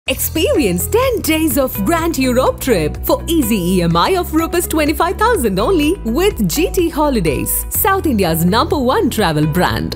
Experience 10 days of Grand Europe trip for easy EMI of Rs 25,000 only with GT Holidays, South India's number one travel brand.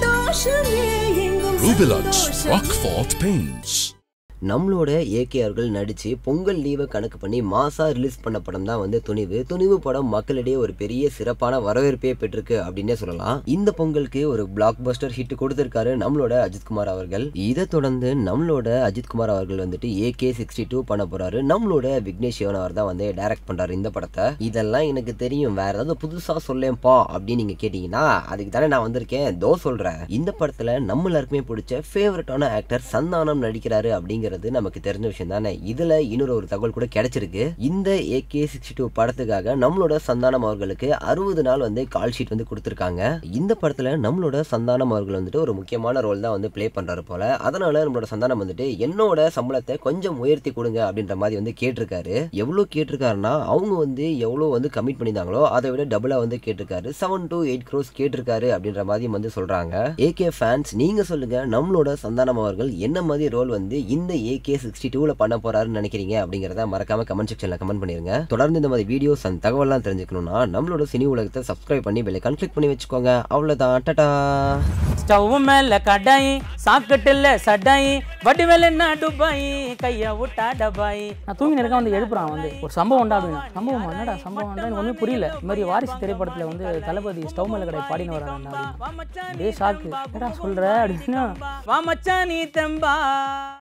Rubilux Rockfort Paints. நம்மளோட AK அவர்கள் நடிச்சு பொங்கல் லீவை கணக்கு பண்ணி மாசா release பண்ண படம் தான் வந்து துணிவு துணிவு படம் மக்களிடையே ஒரு பெரிய சிறப்பான வரவேற்பே பெற்றிருக்கு அப்படின்னே சொல்லலாம் இந்த பொங்கலுக்கு ஒரு பிளாக் பஸ்டர் ஹிட் கொடுத்திருக்காரு நம்மளோட அஜித்குமார் அவர்கள் இதை தொடர்ந்து நம்மளோட அஜித்குமார் அவர்கள் வந்துட்டு ஏகே சிக்ஸ்டி டூ பண்ண போறாரு நம்மளோட விக்னேஷ் சிவன் அவர் தான் வந்து டைரக்ட் பண்றாரு இந்த படத்தை இதெல்லாம் எனக்கு தெரியும் வேற ஏதாவது புதுசா சொல்லேன்ப்பா அப்படின்னு நீங்க கேட்டீங்கன்னா அதுக்கு தானே நான் வந்திருக்கேன் தோ சொல்றேன் இந்த படத்துல நம்ம எல்லாருக்குமே பிடிச்ச ஃபேவரட்டான ஆக்டர் சந்தானம் நடிக்கிறாரு அப்படிங்கிறது நமக்கு தெரிஞ்ச விஷயம் தானே இதுல இன்னொரு ஒரு தகவல் கூட கிடைச்சிருக்கு இந்த ஏகே சிக்ஸ்டி டூ படத்துக்காக நம்மளோட சந்தானம் அவர்களுக்கு அறுபது நாள் வந்து கால் ஷீட் வந்து கொடுத்துருக்காங்க இந்த படத்துல நம்மளோட சந்தானம் அவர்கள் வந்துட்டு ஒரு முக்கியமான ரோல் தான் வந்து ப்ளே பண்றாரு போல அதனால நம்மளோட சந்தானம் வந்துட்டு என்னோட சம்பளத்தை கொஞ்சம் உயர்த்தி கொடுங்க அப்படின்ற மாதிரி வந்து கேட்டிருக்காரு எவ்வளவு கேட்டிருக்காருன்னா அவங்க வந்து எவ்வளவு வந்து கமிட் பண்ணியிருந்தாங்களோ அதை விட டபுளா வந்து கேட்டிருக்காரு செவன் டு எயிட் க்ரோஸ் கேட்டிருக்காரு அப்படின்ற மாதிரி வந்து சொல்றாங்க ஏகே ஃபேன்ஸ் நீங்க சொல்லுங்க நம்மளோட சந்தானம் அவர்கள் என்ன மாதிரி ரோல் வந்து இந்த ஏகே சிக்ஸ்டி டூல பண்ண போறாருன்னு நினைக்கிறீங்க அப்படிங்கறத மறக்காம கமெண்ட் செக்ஷன்ல கமெண்ட் பண்ணிருங்க தொடர்ந்து இந்த மாதிரி வீடியோஸ் அண்ட் தகவல்லாம் தெரிஞ்சுக்கணும்னா நம்மளோட சினி உலகத்தை சப்ஸ்கிரைப் பண்ணி பெல்லைக்கான் கிளிக் பண்ணி வச்சுக்கோங்க அவ்வளவுதான் டடா ஸ்டவ் மேல கடாயி சாக்கெட்டுல சடாயி வடிவேல என்ன டுபாயி கைய விட்டா டபாயி நான் தூங்கி இருக்க வந்து எழுப்புறான் வந்து ஒரு சம்பவம் உண்டா அப்படின்னு சம்பவம் என்னடா சம்பவம் உண்டா எனக்கு ஒன்றும் புரியல இந்த மாதிரி வாரிசு திரைப்படத்துல வந்து தளபதி ஸ்டவ் மேல கடை பாடினு வராங்க அப்படின்னு அப்படியே ஷாக்கு என்னடா சொல்ற அப்படின்னா வா மச்சான் நீ தெம்பா